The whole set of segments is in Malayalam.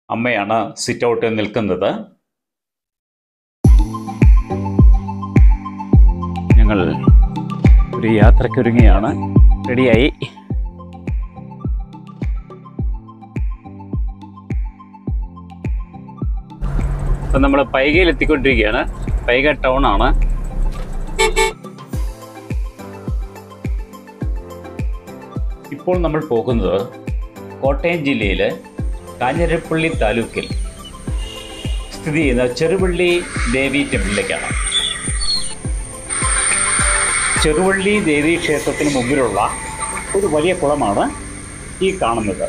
അമ്മയാണ് സിറ്റ് ഔട്ടിൽ നിൽക്കുന്നത് ഞങ്ങൾ ഒരു യാത്രക്കൊരുങ്ങിയാണ് റെഡിയായി അപ്പം നമ്മൾ പൈകയിൽ എത്തിക്കൊണ്ടിരിക്കുകയാണ് പൈക ടൗൺ ആണ് ഇപ്പോൾ നമ്മൾ പോകുന്നത് കോട്ടയം ജില്ലയിലെ കാഞ്ഞിരപ്പള്ളി താലൂക്കിൽ സ്ഥിതി ചെയ്യുന്ന ചെറുവള്ളി ദേവി ടെമ്പിളിലേക്കാണ് ചെറുവള്ളി ദേവി ക്ഷേത്രത്തിന് മുമ്പിലുള്ള ഒരു വലിയ കുളമാണ് ഈ കാണുന്നത്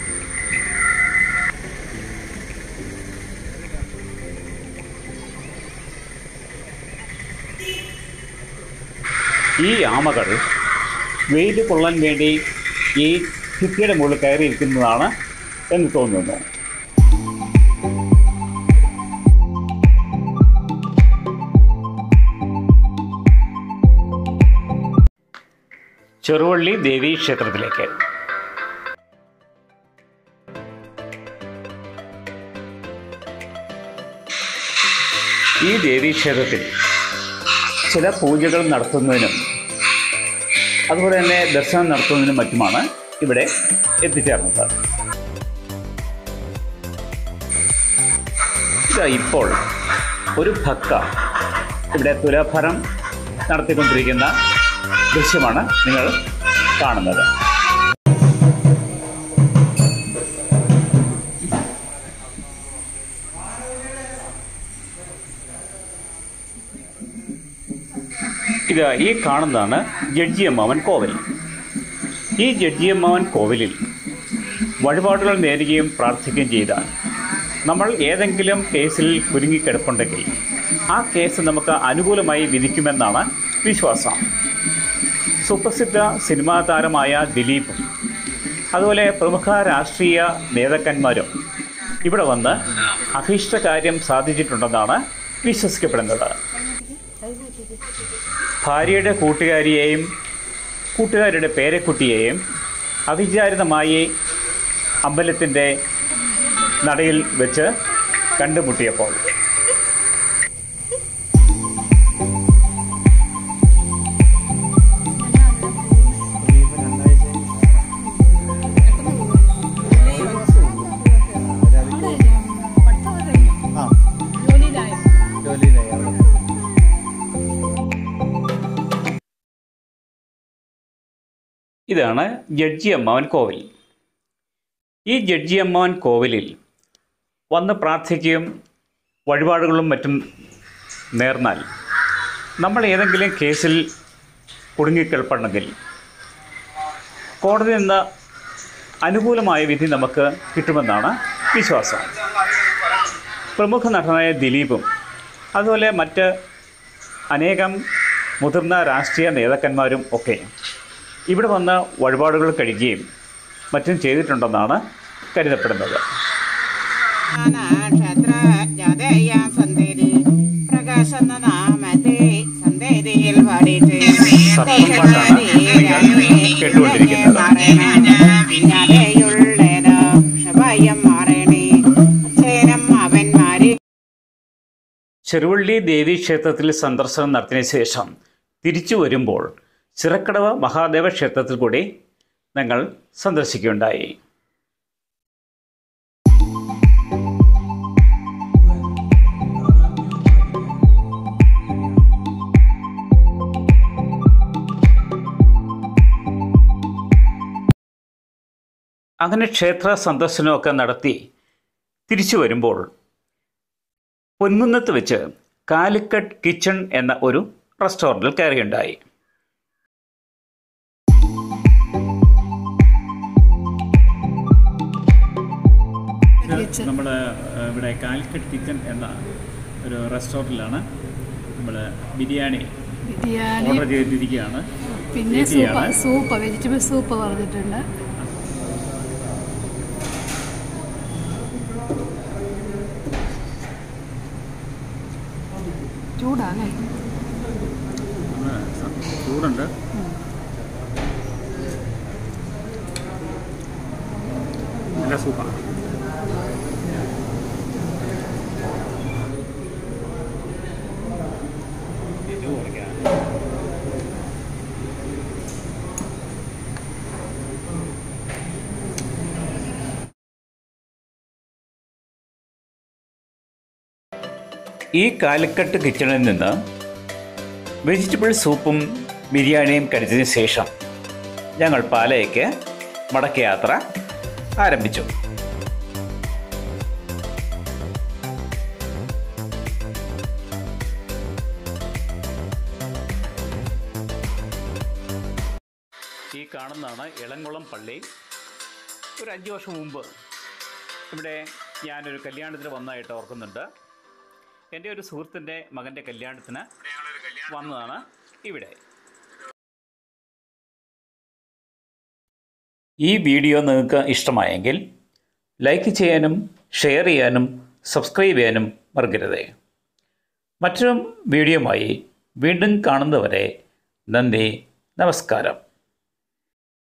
ഈ ആമകൾ വെയിൽ കൊള്ളാൻ വേണ്ടി ഈ ഭിത്തിയുടെ മുകളിൽ കയറിയിരിക്കുന്നതാണ് എന്ന് തോന്നുന്നു ചെറുവള്ളി ദേവി ക്ഷേത്രത്തിലേക്ക് ഈ ദേവീ ക്ഷേത്രത്തിൽ ചില പൂജകൾ നടത്തുന്നതിനും അതുപോലെ തന്നെ ദർശനം നടത്തുന്നതിനും മറ്റുമാണ് ഇവിടെ എത്തിച്ചേർന്നത് ഇതാ ഇപ്പോൾ ഒരു ഭക്ത ഇവിടെ തുലാഭരം നടത്തിക്കൊണ്ടിരിക്കുന്ന ദൃശ്യമാണ് നിങ്ങൾ കാണുന്നത് ഇത് ഈ കാണുന്നതാണ് ജഡ്ജിയമ്മാവൻ കോവിൽ ഈ ജഡ്ജിയമ്മാവൻ കോവിലിൽ വഴിപാടുകൾ നേരുകയും പ്രാർത്ഥിക്കുകയും ചെയ്താൽ നമ്മൾ ഏതെങ്കിലും കേസിൽ കുരുങ്ങിക്കിടപ്പുണ്ടെങ്കിൽ ആ കേസ് നമുക്ക് അനുകൂലമായി വിധിക്കുമെന്നാണ് വിശ്വാസം സുപ്രസിദ്ധ സിനിമാ താരമായ ദിലീപും അതുപോലെ പ്രമുഖ രാഷ്ട്രീയ നേതാക്കന്മാരും ഇവിടെ വന്ന് അഭീഷ്ട കാര്യം സാധിച്ചിട്ടുണ്ടെന്നാണ് വിശ്വസിക്കപ്പെടുന്നത് ഭാര്യയുടെ കൂട്ടുകാരിയെയും കൂട്ടുകാരുടെ പേരക്കുട്ടിയെയും അവിചാരിതമായി അമ്പലത്തിൻ്റെ നടയിൽ വെച്ച് കണ്ടുമുട്ടിയപ്പോൾ ഇതാണ് ജഡ്ജി അമ്മാവൻ കോവിൽ ഈ ജഡ്ജി അമ്മാവൻ കോവിലിൽ വന്ന് പ്രാർത്ഥിക്കുകയും വഴിപാടുകളും മറ്റും നേർന്നാൽ നമ്മൾ ഏതെങ്കിലും കേസിൽ കുടുങ്ങിക്കിടപ്പുണ്ടെങ്കിൽ കോടതിയിൽ നിന്ന് അനുകൂലമായ വിധി നമുക്ക് കിട്ടുമെന്നാണ് വിശ്വാസം പ്രമുഖ നടനായ ദിലീപും അതുപോലെ മറ്റ് അനേകം മുതിർന്ന രാഷ്ട്രീയ നേതാക്കന്മാരും ഒക്കെ ഇവിടെ വന്ന് വഴിപാടുകൾ കഴിക്കുകയും മറ്റും ചെയ്തിട്ടുണ്ടെന്നാണ് കരുതപ്പെടുന്നത് നക്ഷത്ര ജാതയ സന്ദേരി പ്രകാശന നാമത്തെ സന്ദേരിയിൽ പാടിയിട്ട് സത്യപാട്ടാണ് കേട്ടുകൊണ്ടിരിക്കുന്നത്. പിന്നാലെയുള്ളേനോ ഷഭയം മാറണേ അച്ഛനം അവന്മാരെ ചെറുവള്ളി ദേവി ക്ഷേത്രത്തിൽ സന്ദർശനം നടത്തിയതിനു ശേഷം തിരിച്ചു വരുമ്പോൾ ചിറക്കടവ് മഹാദേവ ക്ഷേത്രത്തിൽ കൂടി ഞങ്ങൾ സന്ദർശിക്കുകയുണ്ടായി അങ്ങനെ ക്ഷേത്ര സന്ദർശനമൊക്കെ നടത്തി തിരിച്ചു വരുമ്പോൾ പൊൻകുന്നത്ത് വെച്ച് കാലിക്കറ്റ് കിച്ചൺ എന്ന ഒരു റെസ്റ്റോറൻറ്റിൽ കയറിയുണ്ടായി നമ്മൾ ഇവിടെ കാലിക്കറ്റ് കിച്ചൺ എന്ന ഒരു റെസ്റ്റോറൻറ്റിലാണ് നമ്മൾ ബിരിയാണി ബിരിയാണി ഓർഡർ ചെയ്തിരിക്കുകയാണ് പിന്നെ ചേച്ചിയാണ്. സൂപ്പ് സൂപ്പ് വെജിറ്റബിൾ സൂപ്പ് പറഞ്ഞിട്ടുണ്ട് ചൂടാണ് ചൂടുണ്ട് നല്ല സൂപ്പാണ് ഈ കാലിക്കട്ട് കിച്ചണിൽ നിന്ന് വെജിറ്റബിൾ സൂപ്പും ബിരിയാണിയും കഴിച്ചതിന് ശേഷം ഞങ്ങൾ പാലയ്ക്ക് മടക്കയാത്ര ആരംഭിച്ചു ഈ കാണുന്നതാണ് ഇളംകുളം പള്ളി ഒരു അഞ്ച് വർഷം മുമ്പ് ഇവിടെ ഞാനൊരു കല്യാണത്തിന് വന്നതായിട്ട് ഓർക്കുന്നുണ്ട് എൻ്റെ ഒരു സുഹൃത്തിൻ്റെ മകൻ്റെ കല്യാണത്തിന് വന്നതാണ് ഇവിടെ ഈ വീഡിയോ നിങ്ങൾക്ക് ഇഷ്ടമായെങ്കിൽ ലൈക്ക് ചെയ്യാനും ഷെയർ ചെയ്യാനും സബ്സ്ക്രൈബ് ചെയ്യാനും മറക്കരുത് മറ്റൊരു വീഡിയോയുമായി വീണ്ടും കാണുന്നവരെ നന്ദി നമസ്കാരം